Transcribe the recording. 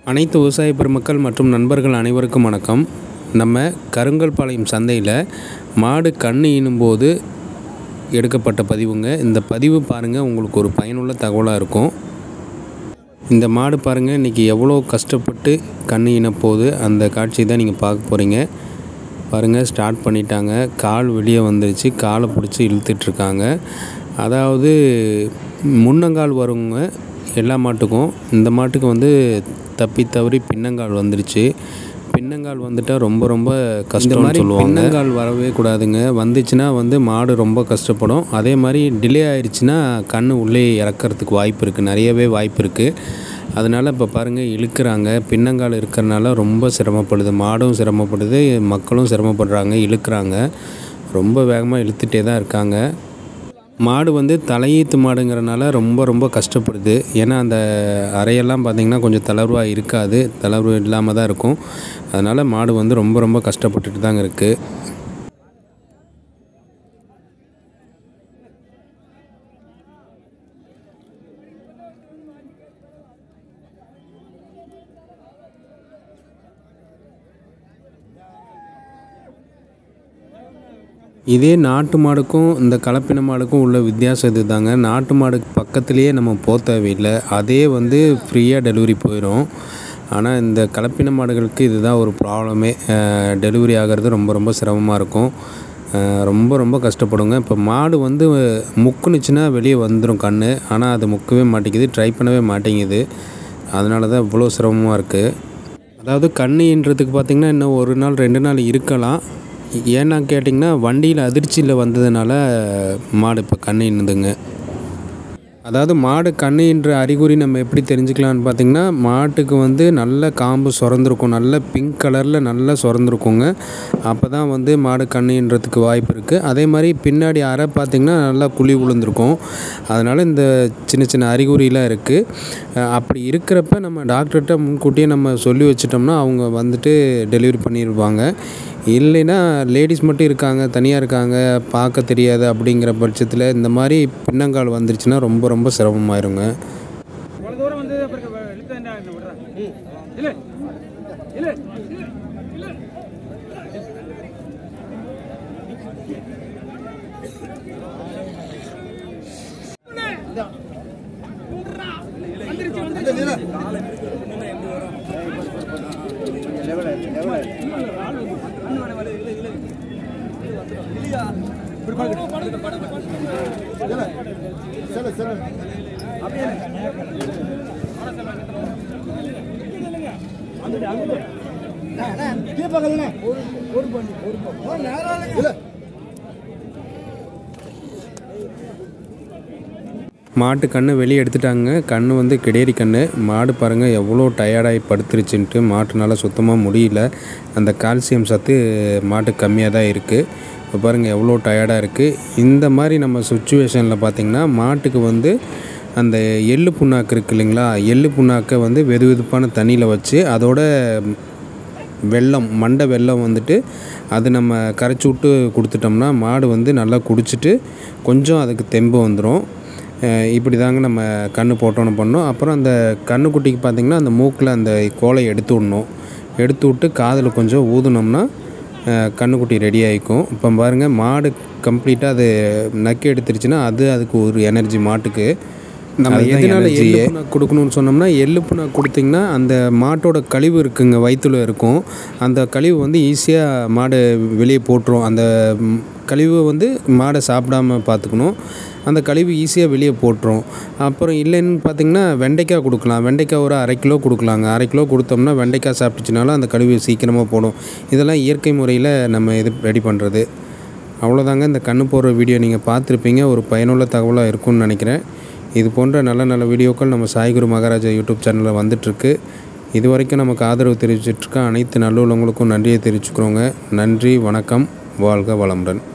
அனைத்து விவசாய பெருமக்கள் மற்றும் நண்பர்கள் அனைவருக்கும் வணக்கம் நம்ம கருங்கல்பாளையம் சந்தையில் மாடு கன்று ஈனும்போது எடுக்கப்பட்ட பதிவுங்க இந்த பதிவு பாருங்கள் உங்களுக்கு ஒரு பயனுள்ள தகவலாக இருக்கும் இந்த மாடு பாருங்கள் இன்றைக்கி எவ்வளோ கஷ்டப்பட்டு கன்று ஈனப்போகுது அந்த காட்சி தான் நீங்கள் பார்க்க போகிறீங்க பாருங்கள் ஸ்டார்ட் பண்ணிட்டாங்க கால் வெளியே வந்துருச்சு காலை பிடிச்சி இழுத்துட்ருக்காங்க அதாவது முன்னங்கால் வருங்க எல்லா மாட்டுக்கும் இந்த மாட்டுக்கு வந்து தப்பி தவறி பின்னங்கால் வந்துருச்சு பின்னங்கால் வந்துட்டால் ரொம்ப ரொம்ப கஷ்டம் சொல்லுவாங்க பின்னங்கால் வரவே கூடாதுங்க வந்துச்சுன்னா வந்து மாடு ரொம்ப கஷ்டப்படும் அதே மாதிரி டிலே ஆயிடுச்சுன்னா கண் உள்ளே இறக்கறதுக்கு வாய்ப்பு இருக்குது நிறையவே வாய்ப்பு இருக்குது அதனால் இப்போ பாருங்கள் இழுக்கிறாங்க பின்னங்கால் இருக்கிறனால ரொம்ப சிரமப்படுது மாடும் சிரமப்படுது மக்களும் சிரமப்படுறாங்க இழுக்கிறாங்க ரொம்ப வேகமாக இழுத்துட்டே தான் இருக்காங்க மாடு வந்து தலையீத்து மாடுங்கிறனால ரொம்ப ரொம்ப கஷ்டப்படுது ஏன்னா அந்த அறையெல்லாம் பார்த்திங்கன்னா கொஞ்சம் தளர்வாக இருக்காது தளர்வு இல்லாமல் தான் இருக்கும் அதனால் மாடு வந்து ரொம்ப ரொம்ப கஷ்டப்பட்டுட்டு தாங்க இருக்குது இதே நாட்டு மாடுக்கும் இந்த கலப்பின மாடுக்கும் உள்ள வித்தியாசம் இது தாங்க நாட்டு மாடுக்கு பக்கத்துலேயே நம்ம போக தேவையில்லை அதே வந்து ஃப்ரீயாக டெலிவரி போயிடும் ஆனால் இந்த கலப்பின மாடுகளுக்கு இதுதான் ஒரு ப்ராப்ளமே டெலிவரி ஆகிறது ரொம்ப ரொம்ப சிரமமாக இருக்கும் அஹ் ரொம்ப ரொம்ப கஷ்டப்படுங்க இப்போ மாடு வந்து முக்குனுச்சுன்னா வெளியே வந்துடும் கண் ஆனால் அது முக்கவே மாட்டேங்குது ட்ரை பண்ணவே மாட்டேங்குது அதனால தான் இவ்வளோ சிரமமாக இருக்குது அதாவது கண்ணின்றதுக்கு பார்த்திங்கன்னா இன்னும் ஒரு நாள் ரெண்டு நாள் இருக்கலாம் ஏன்னா கேட்டிங்கன்னா வண்டியில் அதிர்ச்சியில் வந்ததுனால மாடு இப்போ கண்ணு இன்னுதுங்க அதாவது மாடு கண்ணுன்ற அறிகுறி நம்ம எப்படி தெரிஞ்சுக்கலாம்னு பார்த்திங்கன்னா மாட்டுக்கு வந்து நல்ல காம்பு சுரந்துருக்கும் நல்ல பிங்க் கலரில் நல்லா சுரந்துருக்குங்க அப்போ தான் வந்து மாடு கண்ணுன்றதுக்கு வாய்ப்பு இருக்குது அதே மாதிரி பின்னாடி அரை பார்த்திங்கன்னா நல்லா குழி விழுந்திருக்கும் அதனால் இந்த சின்ன சின்ன அறிகுறிலாம் இருக்குது அப்படி இருக்கிறப்ப நம்ம டாக்டர்கிட்ட முன்கூட்டியே நம்ம சொல்லி வச்சிட்டோம்னா அவங்க வந்துட்டு டெலிவரி பண்ணிடுவாங்க இல்லைன்னா லேடிஸ் மட்டும் இருக்காங்க தனியாக இருக்காங்க பார்க்க தெரியாது அப்படிங்கிற பட்சத்தில் இந்த மாதிரி பின்னங்கால் வந்துருச்சுன்னா ரொம்ப ரொம்ப சிரமமாயிருங்க இவ்வளவு தூரம் வந்து அப்புறம் இழுத்து என்ன விடுறேன் இல்ல இல்ல இல்ல மாட்டு கண்ணு வெளியே எடுத்துட்டாங்க கண்ணு வந்து கிடேரி கண்ணு மாடு பாருங்கள் எவ்வளோ டயர்டாகி படுத்துருச்சுன்ட்டு மாட்டுனால சுத்தமாக முடியல அந்த கால்சியம் சத்து மாட்டு கம்மியாக தான் இருக்குது இப்போ பாருங்கள் எவ்வளோ டயர்டாக இருக்குது இந்த மாதிரி நம்ம சுச்சுவேஷனில் பார்த்திங்கன்னா மாட்டுக்கு வந்து அந்த எள்ளு புண்ணாக்கு இருக்கு இல்லைங்களா எள்ளு புண்ணாக்கை வந்து வெது வெதுப்பான தண்ணியில் வச்சு அதோட வெல்லம் மண்டை வெல்லம் வந்துட்டு அது நம்ம கரைச்சி விட்டு கொடுத்துட்டோம்னா மாடு வந்து நல்லா குடிச்சிட்டு கொஞ்சம் அதுக்கு தெம்பு வந்துடும் இப்படி தாங்க நம்ம கன்று போட்டோன்னு பண்ணோம் அப்புறம் அந்த கன்றுக்குட்டிக்கு பார்த்திங்கன்னா அந்த மூக்கில் அந்த கோலை எடுத்து விடணும் எடுத்து விட்டு காதில் கொஞ்சம் ஊதுனோம்னா அஹ், கன்றுக்குட்டி ரெடி ஆகிக்கும் இப்போ பாருங்கள் மாடு கம்ப்ளீட்டாக அது நக்கி எடுத்துருச்சுன்னா அது அதுக்கு ஒரு எனர்ஜி மாட்டுக்கு நம்ம எதனால எள்ளு புண்ணாக்கு கொடுக்கணும்னு சொன்னோம்னா எள்ளு புண்ணாக்கு கொடுத்தீங்கன்னா அந்த மாட்டோட கழிவு இருக்குங்க வயிற்றுல இருக்கும் அந்த கழிவு வந்து ஈஸியாக மாடு வெளியே போட்டுரும் அந்த ம், கழிவு வந்து மாடை சாப்பிடாம பார்த்துக்கணும் அந்த கழிவு ஈஸியாக வெளியே போட்டுரும் அப்புறம் இல்லைன்னு பார்த்தீங்கன்னா வெண்டைக்காய் கொடுக்கலாம் வெண்டைக்காய் ஒரு அரை கிலோ கொடுக்கலாங்க அரை கிலோ கொடுத்தோம்னா வெண்டைக்காய் சாப்பிட்டுச்சுனாலும் அந்த கழிவு சீக்கிரமாக போடும் இதெல்லாம் இயற்கை முறையில் நம்ம இது ரெடி பண்ணுறது அவ்வளோதாங்க இந்த கண்ணு போடுற வீடியோ நீங்கள் பார்த்துருப்பீங்க ஒரு பயனுள்ள தகவலாக இருக்கும்னு நினைக்கிறேன் இது போன்ற நல்ல நல்ல வீடியோக்கள் நம்ம சாய்குரு மகாராஜா யூடியூப் சேனலில் வந்துட்டுருக்கு இது வரைக்கும் நமக்கு ஆதரவு தெரிவிச்சிட்ருக்க அனைத்து நல்லுள்ளவங்களுக்கும் நன்றியை தெரிவிச்சுக்கிறோங்க நன்றி வணக்கம் வாழ்க வளமுடன்